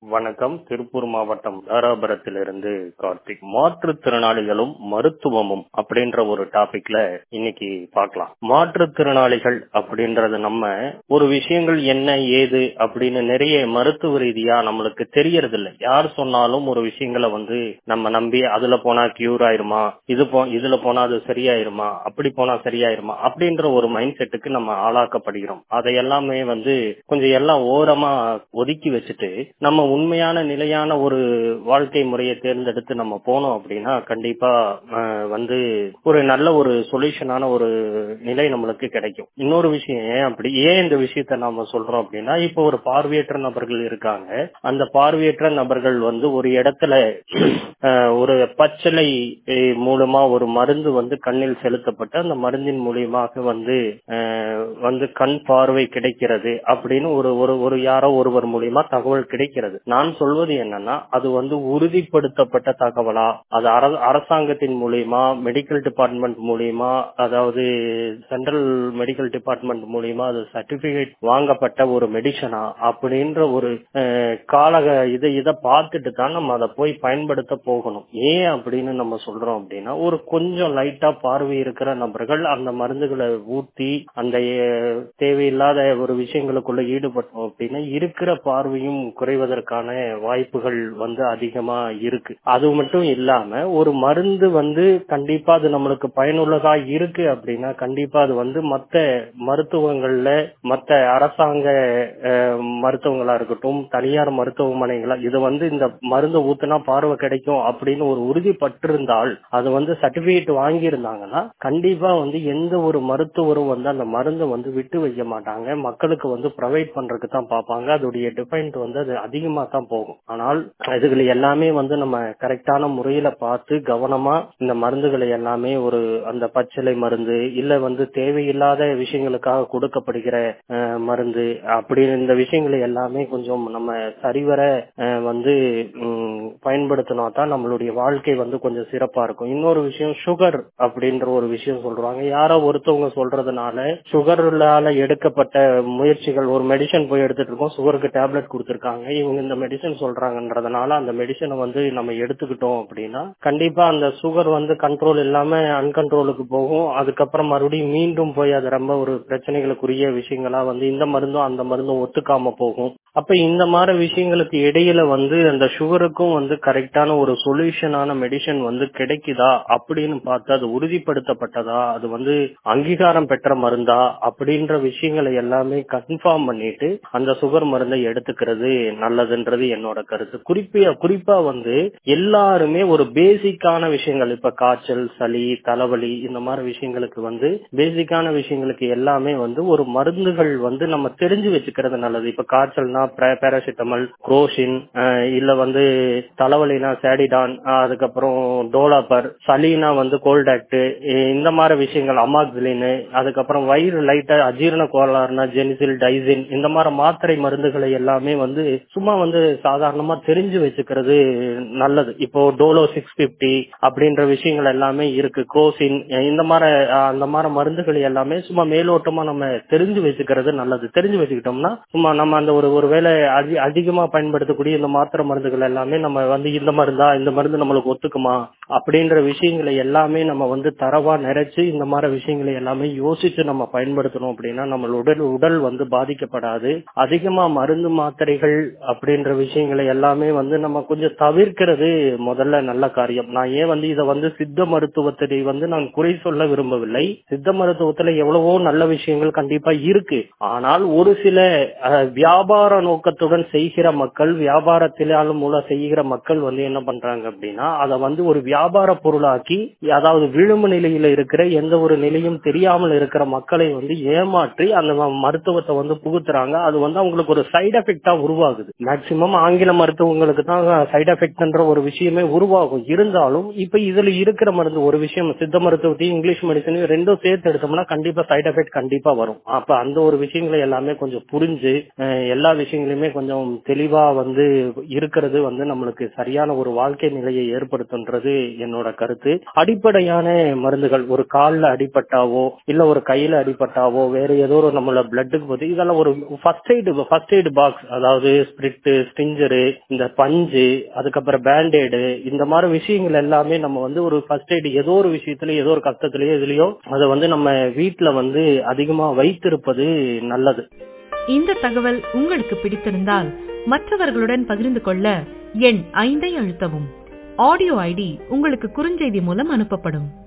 வணக்கம் திருப்பூர் மாவட்டம் தாராபுரத்திலிருந்து கார்த்திக் மாற்றுத்திறனாளிகளும் மருத்துவமும் அப்படின்ற ஒரு டாபிக்ல இன்னைக்கு பார்க்கலாம் மாற்றுத்திறனாளிகள் அப்படின்றது நம்ம ஒரு விஷயங்கள் என்ன ஏது அப்படின்னு நிறைய மருத்துவ ரீதியா நம்மளுக்கு தெரியறது இல்லை யார் சொன்னாலும் ஒரு விஷயங்களை வந்து நம்ம நம்பி அதுல போனா கியூர் ஆயிருமா இது போ இதுல போனா அது சரியாயிருமா அப்படி போனா சரியாயிருமா அப்படின்ற ஒரு மைண்ட் செட்டுக்கு நம்ம ஆளாக்கப்படுகிறோம் அதை எல்லாமே வந்து கொஞ்சம் எல்லாம் ஓரமா ஒதுக்கி வச்சுட்டு நம்ம உண்மையான நிலையான ஒரு வாழ்க்கை முறையை தேர்ந்தெடுத்து நம்ம போனோம் அப்படின்னா கண்டிப்பா அஹ், வந்து ஒரு நல்ல ஒரு சொல்யூஷனான ஒரு நிலை நம்மளுக்கு கிடைக்கும் இன்னொரு விஷயம் ஏன் அப்படி ஏன் இந்த விஷயத்த நாம சொல்றோம் அப்படின்னா இப்போ ஒரு பார்வையற்ற நபர்கள் இருக்காங்க அந்த பார்வையற்ற நபர்கள் வந்து ஒரு இடத்துல அஹ், ஒரு பச்சிலை அஹ், மூலமா ஒரு மருந்து வந்து கண்ணில் செலுத்தப்பட்டு அந்த மருந்தின் மூலியமாக வந்து அஹ், வந்து கண் பார்வை கிடைக்கிறது அப்படின்னு ஒரு ஒரு ஒரு யாரோ ஒருவர் மூலியமா தகவல் கிடைக்கிறது நான் சொல்வது என்னன்னா அது வந்து உறுதிப்படுத்தப்பட்ட தகவலா அது அர- அரசாங்கத்தின் மூலியமா மெடிக்கல் டிபார்ட்மெண்ட் மூலியமா அதாவது சென்ட்ரல் மெடிக்கல் டிபார்ட்மெண்ட் மூலியமா அது சர்டிபிகேட் வாங்கப்பட்ட ஒரு மெடிசனா அப்படின்ற ஒரு அஹ், காலக இதை இதை பார்த்துட்டு தான் நம்ம அதை போய் பயன்படுத்த போகணும் ஏன் அப்படின்னு நம்ம சொல்றோம் அப்படின்னா ஒரு கொஞ்சம் லைட்டா பார்வை இருக்கிற நபர்கள் அந்த மருந்துகளை ஊத்தி அந்த அஹ், தேவையில்லாத ஒரு விஷயங்களுக்குள்ள ஈடுபட்டோம் அப்படின்னா இருக்கிற பார்வையும் குறைவதற்கான வாய்ப்புகள் வந்து அதிகமா இருக்கு அது மட்டும் இல்லாம ஒரு மருந்து வந்து கண்டிப்பா அது நம்மளுக்கு பயனுள்ளதா இருக்கு அப்படின்னா கண்டிப்பா அது வந்து மத்த மருத்துவங்கள்ல மத்த அரசாங்க அஹ், மருத்துவங்களா இருக்கட்டும் தனியார் மருத்துவமனைகளா இது வந்து இந்த மருந்து ஊத்துனா பார்வை கிடைக்கும் அப்படின்னு ஒரு உறுதிப்பட்டிருந்தால் அது வந்து சர்டிபிகேட் வாங்கியிருந்தாங்கன்னா கண்டிப்பா வந்து எந்த ஒரு மருத்துவரும் வந்து அந்த மருந்தை வந்து விட்டு வைக்க மாட்டாங்க மக்களுக்கு வந்து ப்ரொவைட் பண்றதுக்கு தான் பார்ப்பாங்க அதோடைய டிஃபைன்ட் வந்து அது அதிகமா தான் போகும் ஆனால் இதுகளை எல்லாமே வந்து நம்ம கரெக்டான முறையில பார்த்து கவனமா இந்த மருந்துகளை எல்லாமே ஒரு அந்த பச்சிலை மருந்து இல்ல வந்து தேவையில்லாத விஷயங்களுக்காக கொடுக்கப்படுகிற அஹ், மருந்து அப்படி இந்த விஷயங்களை எல்லாமே கொஞ்சம் நம்ம சரிவர அஹ், வந்து ம், பயன்படுத்தினா தான் நம்மளுடைய வாழ்க்கை வந்து கொஞ்சம் சிறப்பா இருக்கும் இன்னொரு விஷயம் சுகர் அப்படின்ற ஒரு விஷயம் சொல்றாங்க யாரோ ஒருத்தவங்க சொல்றதுனால சுகர்லால எடுக்கப்பட்ட முயற்சிகள் ஒரு மெடிசன் போய் எடுத்துட்டு இருக்கோம் சுகருக்கு டேப்லெட் கொடுத்திருக்காங்க இவங்க இந்த மெடிசன் சொல்றாங்கன்றதுனால அந்த மெடிசனை வந்து நம்ம எடுத்துக்கிட்டோம் அப்படின்னா கண்டிப்பா அந்த சுகர் வந்து கண்ட்ரோல் இல்லாம அன்கண்ட்ரோலுக்கு போகும் அதுக்கப்புறம் மறுபடியும் மீண்டும் போய் அது ரொம்ப ஒரு பிரச்சனைகளுக்குரிய விஷயங்களா வந்து இந்த மருந்தும் அந்த மருந்தும் ஒத்துக்காம போகும் அப்ப இந்த மாதிரி விஷயங்களுக்கு இடையில வந்து அந்த சுகருக்கும் வந்து கரெக்டான ஒரு சொல்யூஷனான மெடிசன் வந்து கிடைக்குதா அப்படின்னு பார்த்து அது உறுதிப்படுத்தப்பட்டதா அது வந்து அங்கீகாரம் பெற்ற மருந்தா அப்படின்ற விஷயங்களை எல்லாமே கன்ஃபார்ம் பண்ணிட்டு அந்த சுகர் மருந்தை எடுத்துக்கிறது நல்லதுன்றது என்னோட கருத்து குறிப்பா குறிப்பா வந்து எல்லாருமே ஒரு பேசிக்கான விஷயங்கள் இப்ப காய்ச்சல் சளி தலைவலி இந்த மாதிரி விஷயங்களுக்கு வந்து பேசிக்கான விஷயங்களுக்கு எல்லாமே வந்து ஒரு மருந்துகள் வந்து நம்ம தெரிஞ்சு வச்சுக்கிறது நல்லது இப்ப காய்ச்சல்னா பேராசிட்டமல் குரோசின் இல்ல வந்து தலைவலினா சாடிடான் அதுக்கப்புறம் டோலாப்பர் சளினா வந்து கோல்டாக்ட் இந்த மாதிரி விஷயங்கள் அமாக்சிலின் அதுக்கப்புறம் வயிறு லைட்டா அஜீரண கோளாறுனா ஜெனிசில் டைசின் இந்த மாதிரி மாத்திரை மருந்துகளை எல்லாமே வந்து சும்மா வந்து சாதாரணமா தெரிஞ்சு வச்சுக்கிறது நல்லது இப்போ டோலோ சிக்ஸ் பிப்டி அப்படின்ற விஷயங்கள் எல்லாமே இருக்கு குரோசின் இந்த மாதிரி அஹ், அந்த மாதிரி மருந்துகள் எல்லாமே சும்மா மேலோட்டமா நம்ம தெரிஞ்சு வச்சுக்கிறது நல்லது தெரிஞ்சு வச்சுக்கிட்டோம்னா சும்மா நம்ம அந்த ஒரு ஒரு வேளை அதி அதிகமா பயன்படுத்தக்கூடிய இந்த மாத்திரை மருந்துகள் எல்லாமே நம்ம வந்து இந்த மருந்தா இந்த மருந்து நம்மளுக்கு ஒத்துக்குமா அப்படின்ற விஷயங்களை எல்லாமே நம்ம வந்து தரவா நிறைச்சு இந்த மாதிரி விஷயங்களை எல்லாமே யோசிச்சு நம்ம பயன்படுத்தணும் அப்படின்னா நம்ம உடல் உடல் வந்து பாதிக்கப்படாது அதிகமா மருந்து மாத்திரைகள் அப்படின்ற விஷயங்களை எல்லாமே வந்து நம்ம கொஞ்சம் தவிர்க்கிறது முதல்ல நல்ல காரியம் நான் ஏன் வந்து இதை வந்து சித்த மருத்துவத்தை வந்து நான் குறை சொல்ல விரும்பவில்லை சித்த மருத்துவத்துல எவ்வளவோ நல்ல விஷயங்கள் கண்டிப்பா இருக்கு ஆனால் ஒரு சில அஹ், வியாபார நோக்கத்துடன் செய்கிற மக்கள் வியாபாரத்திலாலும் மூலம் செய்கிற மக்கள் வந்து என்ன பண்றாங்க அப்படின்னா அதை வந்து ஒரு வியாபார பொருளாக்கி அதாவது விழும நிலையில இருக்கிற எந்த ஒரு நிலையும் தெரியாமல் இருக்கிற மக்களை வந்து ஏமாற்றி அந்த ம- மருத்துவத்தை வந்து புகுத்துறாங்க அது வந்து அவங்களுக்கு ஒரு சைடு எஃபெக்டா உருவாகுது மேக்சிமம் ஆங்கில மருத்துவங்களுக்கு தான் சைடு எஃபெக்ட்ன்ற ஒரு விஷயமே உருவாகும் இருந்தாலும் இப்ப இதுல இருக்கிற மருந்து ஒரு விஷயம் சித்த மருத்துவத்தையும் இங்கிலீஷ் மெடிசனையும் ரெண்டும் சேர்த்து எடுத்தோம்னா கண்டிப்பா சைடு எஃபெக்ட் கண்டிப்பா வரும் அப்ப அந்த ஒரு விஷயங்களை எல்லாமே கொஞ்சம் புரிஞ்சு அஹ், எல்லா விஷயம் விஷயங்களையுமே கொஞ்சம் தெளிவா வந்து இருக்கிறது வந்து நம்மளுக்கு சரியான ஒரு வாழ்க்கை நிலையை ஏற்படுத்துன்றது என்னோட கருத்து அடிப்படையான மருந்துகள் ஒரு கால்ல அடிபட்டாவோ இல்ல ஒரு கையில அடிபட்டாவோ வேற ஏதோ ஒரு நம்மள பிளட்டுக்கு போது இதெல்லாம் ஒரு first aid first aid box அதாவது ஸ்பிரிட் ஸ்டிஞ்சரு இந்த பஞ்சு அதுக்கப்புறம் பேண்டேடு இந்த மாதிரி விஷயங்கள் எல்லாமே நம்ம வந்து ஒரு ஃபர்ஸ்ட் எய்டு ஏதோ ஒரு விஷயத்துல ஏதோ ஒரு கஷ்டத்திலயோ எதுலயோ அதை வந்து நம்ம வீட்டுல வந்து அதிகமா வைத்திருப்பது நல்லது இந்த தகவல் உங்களுக்கு பிடித்திருந்தால் மற்றவர்களுடன் பகிர்ந்து கொள்ள எண் ஐந்தை அழுத்தவும் ஆடியோ ஐடி உங்களுக்கு குறுஞ்செய்தி மூலம் அனுப்பப்படும்